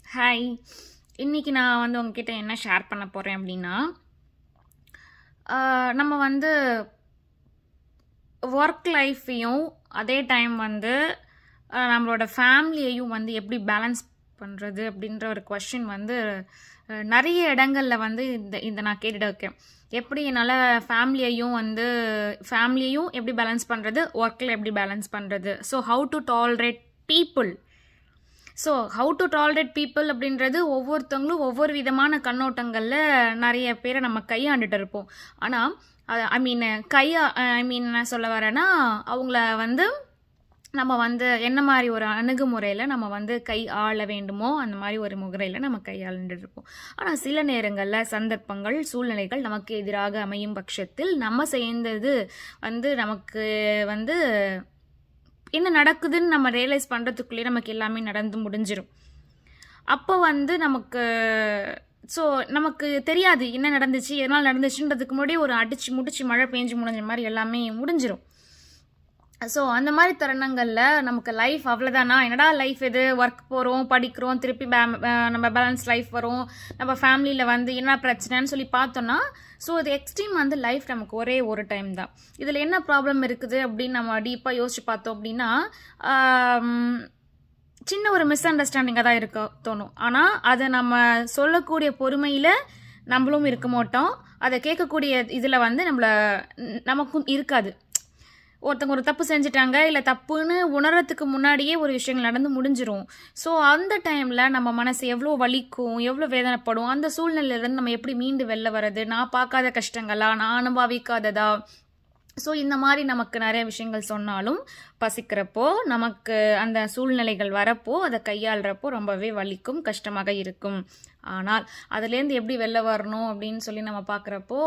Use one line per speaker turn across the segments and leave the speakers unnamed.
hi இன்னைக்கு நான் வந்து உங்ககிட்ட என்ன ஷேர் பண்ண போகிறேன் அப்படின்னா ஆஹ் நம்ம வந்து ஒர்க் லைஃப்பையும் அதே டைம் வந்து ஆஹ் நம்மளோட ஃபேமிலியையும் வந்து எப்படி பேலன்ஸ் பண்ணுறது அப்படின்ற ஒரு கொஷின் வந்து ஆஹ் நிறைய இடங்களில் வந்து இந்த இந்த நான் கேட்டுட்டு இருக்கேன் எப்படி என்னால் ஃபேமிலியையும் வந்து ஃபேமிலியையும் எப்படி பேலன்ஸ் பண்ணுறது ஒர்க்கில் எப்படி பேலன்ஸ் பண்ணுறது so how to tolerate people so how to tolerate people அப்படின்றது ஒவ்வொருத்தவங்களும் ஒவ்வொரு விதமான கண்ணோட்டங்களில் நிறைய பேரை நம்ம கையாண்டுட்டு இருப்போம் ஆனால் ஐ மீன் கையா ஐ மீன் நான் சொல்ல வரேன்னா அவங்கள வந்து நம்ம வந்து என்ன மாதிரி ஒரு அணுகுமுறையில் நம்ம வந்து கை ஆள வேண்டுமோ அந்த மாதிரி ஒரு முறையில் நம்ம கையாளுட்டு இருப்போம் ஆனால் சில நேரங்களில் சந்தர்ப்பங்கள் சூழ்நிலைகள் நமக்கு எதிராக அமையும் பட்சத்தில் நம்ம செய்தது வந்து நமக்கு வந்து என்ன நடக்குதுன்னு நம்ம ரியலைஸ் பண்ணுறதுக்குள்ளேயே நமக்கு எல்லாமே நடந்து முடிஞ்சிடும் அப்போ வந்து நமக்கு ஸோ நமக்கு தெரியாது என்ன நடந்துச்சு எதனால் நடந்துச்சுன்றதுக்கு முன்னாடியே ஒரு அடிச்சு முடிச்சு மழை பெஞ்சு முடிஞ்ச மாதிரி எல்லாமே முடிஞ்சிடும் ஸோ அந்த மாதிரி தருணங்களில் நமக்கு லைஃப் அவ்வளோதானா என்னடா லைஃப் இது ஒர்க் போகிறோம் படிக்கிறோம் திருப்பி பே நம்ம பேலன்ஸ் லைஃப் வரும் நம்ம ஃபேமிலியில் வந்து என்ன பிரச்சனைன்னு சொல்லி பார்த்தோன்னா ஸோ இது எக்ஸ்ட்ரீம் வந்து லைஃப் நமக்கு ஒரே ஒரு டைம் தான் இதில் என்ன ப்ராப்ளம் இருக்குது அப்படின்னு நம்ம டீப்பாக யோசிச்சு பார்த்தோம் அப்படின்னா ஆம், சின்ன ஒரு மிஸ் அண்டர்ஸ்டாண்டிங்காக தான் இருக்க தோணும் ஆனால் அதை நம்ம சொல்லக்கூடிய பொறுமையில் நம்மளும் இருக்க மாட்டோம் அதை கேட்கக்கூடிய இதில் வந்து நம்மளை நமக்கும் இருக்காது ஒருத்தவங்க ஒரு தப்பு செஞ்சுட்டாங்க இல்லை தப்புன்னு உணரத்துக்கு முன்னாடியே ஒரு விஷயங்கள் நடந்து முடிஞ்சிரும் ஸோ அந்த டைமில் நம்ம மனசு எவ்வளோ வலிக்கும் எவ்வளோ வேதனைப்படும் அந்த சூழ்நிலையிலேருந்து நம்ம எப்படி மீண்டு வெளில வர்றது நான் பார்க்காத கஷ்டங்களா நான் அனுபவிக்காததா ஸோ இந்த மாதிரி நமக்கு நிறைய விஷயங்கள் சொன்னாலும் பசிக்கிறப்போ நமக்கு அந்த சூழ்நிலைகள் வரப்போ அதை கையாளுறப்போ ரொம்பவே வலிக்கும் கஷ்டமாக இருக்கும் ஆனால் அதுலேருந்து எப்படி வெளில வரணும் அப்படின்னு சொல்லி நம்ம பார்க்குறப்போ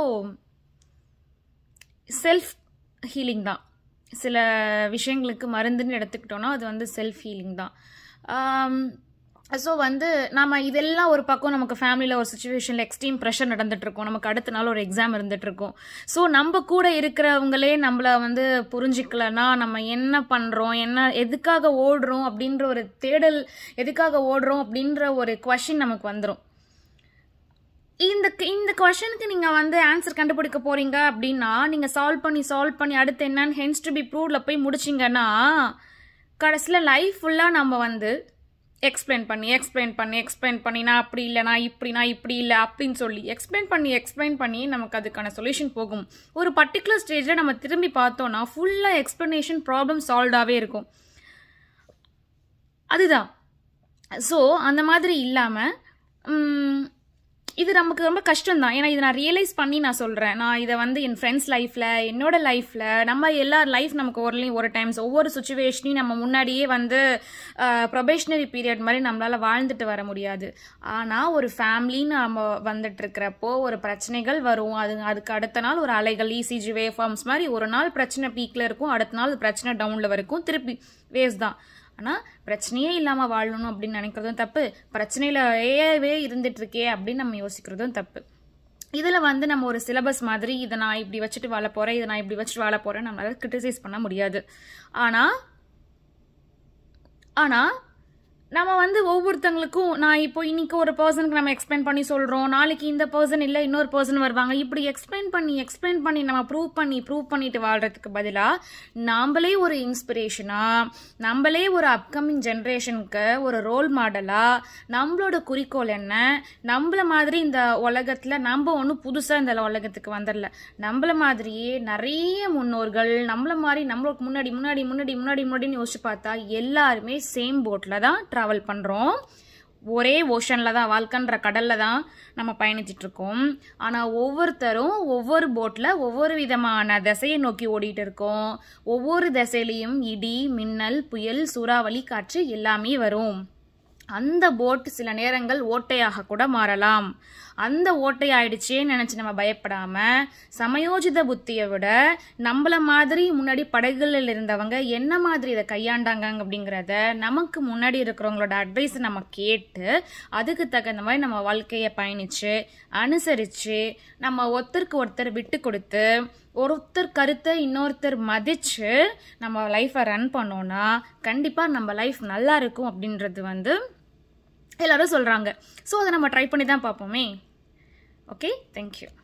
செல்ஃப் ஹீலிங் தான் சில விஷயங்களுக்கு மருந்துன்னு எடுத்துக்கிட்டோன்னா அது வந்து செல்ஃப் ஹீலிங் தான் ஸோ வந்து நம்ம இதெல்லாம் ஒரு பக்கம் நமக்கு ஃபேமிலியில் ஒரு சுச்சுவேஷனில் எக்ஸ்ட்ரீம் ப்ரெஷர் நடந்துட்டு இருக்கும் நமக்கு அடுத்த நாள் ஒரு எக்ஸாம் இருந்துட்டு இருக்கும் ஸோ நம்ம கூட இருக்கிறவங்களே நம்மளை வந்து புரிஞ்சிக்கலன்னா நம்ம என்ன பண்ணுறோம் என்ன எதுக்காக ஓடுறோம் அப்படின்ற ஒரு தேடல் எதுக்காக ஓடுறோம் அப்படின்ற ஒரு கொஷின் நமக்கு வந்துடும் இந்த இந்த கொஷனுக்கு நீங்கள் வந்து ஆன்சர் கண்டுபிடிக்க போறீங்க அப்படின்னா நீங்கள் சால்வ் பண்ணி சால்வ் பண்ணி அடுத்து என்னன்னு ஹென்ஸ் டு பி ப்ரூவ்டில் போய் முடிச்சிங்கன்னா கடைசியில் லைஃப் ஃபுல்லாக நம்ம வந்து எக்ஸ்பிளைன் பண்ணி எக்ஸ்பிளைன் பண்ணி எக்ஸ்பிளைன் பண்ணி நான் அப்படி இல்லை நான் இப்படி நான் இப்படி இல்லை அப்படின்னு சொல்லி எக்ஸ்பிளைன் பண்ணி எக்ஸ்பிளைன் பண்ணி நமக்கு அதுக்கான சொல்யூஷன் போகும் ஒரு பர்டிகுலர் ஸ்டேஜில் நம்ம திரும்பி பார்த்தோன்னா ஃபுல்லாக எக்ஸ்ப்ளனேஷன் ப்ராப்ளம் சால்வ்டாகவே இருக்கும் அதுதான் ஸோ அந்த மாதிரி இல்லாமல் இது நமக்கு ரொம்ப கஷ்டம் தான் ஏன்னா இதை நான் ரியலைஸ் பண்ணி நான் சொல்கிறேன் நான் இதை வந்து என் ஃப்ரெண்ட்ஸ் லைஃப்பில் என்னோட லைஃப்பில் நம்ம எல்லா லைஃப் நமக்கு ஒருலையும் ஒரு டைம்ஸ் ஒவ்வொரு சுச்சுவேஷனையும் நம்ம முன்னாடியே வந்து ப்ரொபேஷனரி பீரியட் மாதிரி நம்மளால் வாழ்ந்துட்டு வர முடியாது ஆனால் ஒரு ஃபேமிலின்னு நம்ம வந்துட்டு இருக்கிறப்போ ஒரு பிரச்சனைகள் வரும் அது அதுக்கு அடுத்த நாள் ஒரு அலைகள் இசிஜி வே ஃபார்ம்ஸ் மாதிரி ஒரு நாள் பிரச்சனை பீக்கில் இருக்கும் அடுத்த நாள் பிரச்சனை டவுனில் வரைக்கும் திருப்பி வேவ்ஸ் தான் ஆனால் பிரச்சனையே இல்லாமல் வாழணும் அப்படின்னு நினைக்கிறதும் தப்பு பிரச்சனையிலேயே இருந்துட்டு இருக்கே அப்படின்னு நம்ம யோசிக்கிறதும் தப்பு இதில் வந்து நம்ம ஒரு சிலபஸ் மாதிரி இதை நான் இப்படி வச்சுட்டு வாழ போகிறேன் இதை நான் இப்படி வச்சுட்டு வாழ போகிறேன் நம்மளால கிரிட்டிசைஸ் பண்ண முடியாது ஆனால் ஆனால் நம்ம வந்து ஒவ்வொருத்தங்களுக்கும் நான் இப்போ இன்னைக்கு ஒரு பர்சனுக்கு நம்ம எக்ஸ்பிளைன் பண்ணி சொல்கிறோம் நாளைக்கு இந்த பர்சன் இல்லை இன்னொரு பர்சன் வருவாங்க இப்படி எக்ஸ்பிளைன் பண்ணி எக்ஸ்பிளைன் பண்ணி நம்ம ப்ரூவ் பண்ணி ப்ரூவ் பண்ணிட்டு வாழ்கிறதுக்கு பதிலாக நாம்ளே ஒரு இன்ஸ்பிரேஷனாக நம்மளே ஒரு அப்கமிங் ஜென்ரேஷனுக்கு ஒரு ரோல் மாடலாக நம்மளோட குறிக்கோள் என்ன நம்மள மாதிரி இந்த உலகத்தில் நம்ம ஒன்றும் புதுசாக இந்த உலகத்துக்கு வந்துடல நம்மள மாதிரியே நிறைய முன்னோர்கள் நம்மள மாதிரி நம்மளுக்கு முன்னாடி முன்னாடி முன்னாடி முன்னாடி முன்னாடின்னு யோசிச்சு பார்த்தா எல்லாருமே சேம் போட்டில் தான் ட்ராவல் பண்ணுறோம் ஒரே ஓஷனில் தான் வாழ்க்கைன்ற கடலில் தான் நம்ம பயணிச்சிட்டு இருக்கோம் ஆனால் ஒவ்வொருத்தரும் ஒவ்வொரு போட்டில் ஒவ்வொரு விதமான திசையை நோக்கி ஓடிட்டு இருக்கோம் ஒவ்வொரு திசையிலையும் இடி மின்னல் புயல் சூறாவளி காற்று எல்லாமே வரும் அந்த போட் சில நேரங்கள் ஓட்டையாக கூட மாறலாம் அந்த ஓட்டை ஆயிடுச்சேன்னு நினச்சி நம்ம பயப்படாமல் சமயோஜித புத்தியை விட நம்மள மாதிரி முன்னாடி படகுகளில் இருந்தவங்க என்ன மாதிரி இதை கையாண்டாங்க அப்படிங்கிறத நமக்கு முன்னாடி இருக்கிறவங்களோட அட்வைஸை நம்ம கேட்டு அதுக்கு தகுந்த மாதிரி நம்ம வாழ்க்கையை பயணித்து அனுசரித்து நம்ம ஒருத்தருக்கு ஒருத்தர் விட்டு கொடுத்து ஒருத்தர் கருத்தை இன்னொருத்தர் மதித்து நம்ம லைஃப்பை ரன் பண்ணோன்னா கண்டிப்பாக நம்ம லைஃப் நல்லா இருக்கும் அப்படின்றது வந்து எல்லாரும் சொல்கிறாங்க ஸோ அதை நம்ம ட்ரை பண்ணி தான் பார்ப்போமே ஓகே தேங்க்யூ